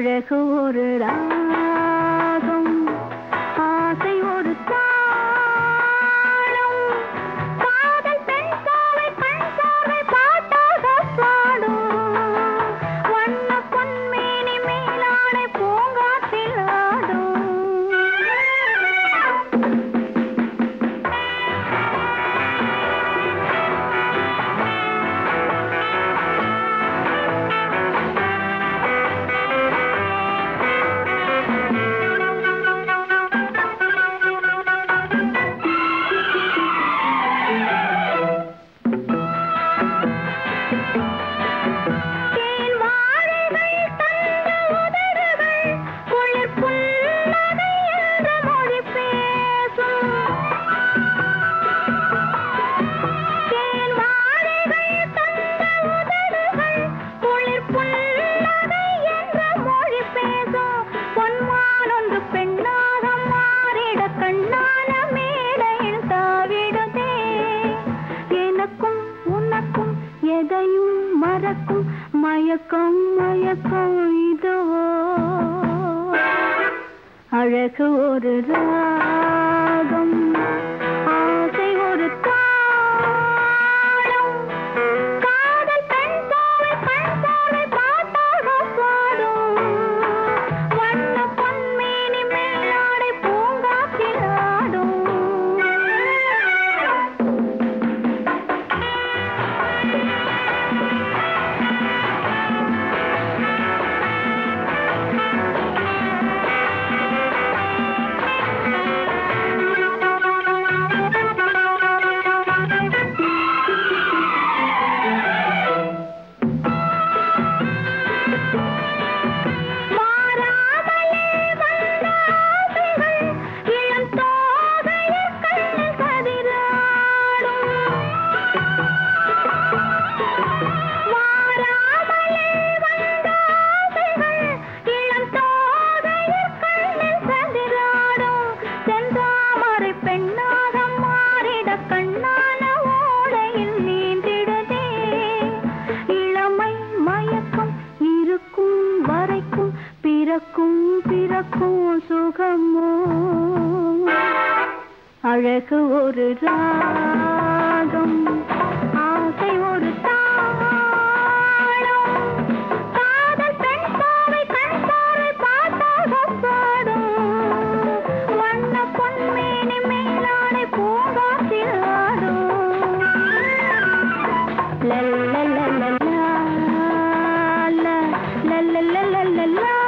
அழகு ஒரு ராகம் ஆசை ஒரு தாளம் காதல் பெண் சாவை கண் சாவை பாட்டாக பாடும் வண்ண பொன்மேனி மேலாடை பூங்காற்றில் ஆடும் தேன் வாழைகள் தந்த உதடுகள் குளிர் புன்னகை என்ற மொழி பேசும் தேன் வாழைகள் தந்த உதடுகள் குளிர் புன்னகை என்ற மொழி பேசும் பொன்மானொன்று பெண்ணாக மாறிட கண்ணான மேடையில் தாவிடுதே எனக்கும் உனக்கும் எதையும் மறக்கும் மயக்கம் மயக்கம் இதுவோ அழகு ஒரு ராகம் ஆசை ஒரு தாளம் காதல் பெண் சாவை கண் சாவை பாட்டாக பாடும் வண்ண பொன்மேனி மேலாடை பூங்காற்றில் ஆடும் மாறாமலே வந்த ஆசைகள் இளம் தோகையில் கண்ணில் கதிராடும். மாறாமலே வந்த ஆசைகள் இளம் தோகையில் கண்ணில் கதிராடும். செந்தாமரை பெண்ணாக மாறிட கண்ணான ஓடையில் நீந்திடுதே இளமை மயக்கம் இருக்கும் வரைக்கும் பிறக்கும் பிறக்கும் சுகமோ அழகு ஒரு ராகம் ஆசை ஒரு தாளம் காதல் பெண் சாவை கண் சாவை பாட்டாக பாடும் வண்ண பொன்மேனி மேலாடை பூங்காற்றில் ஆடும் la la la la la la la la la la la la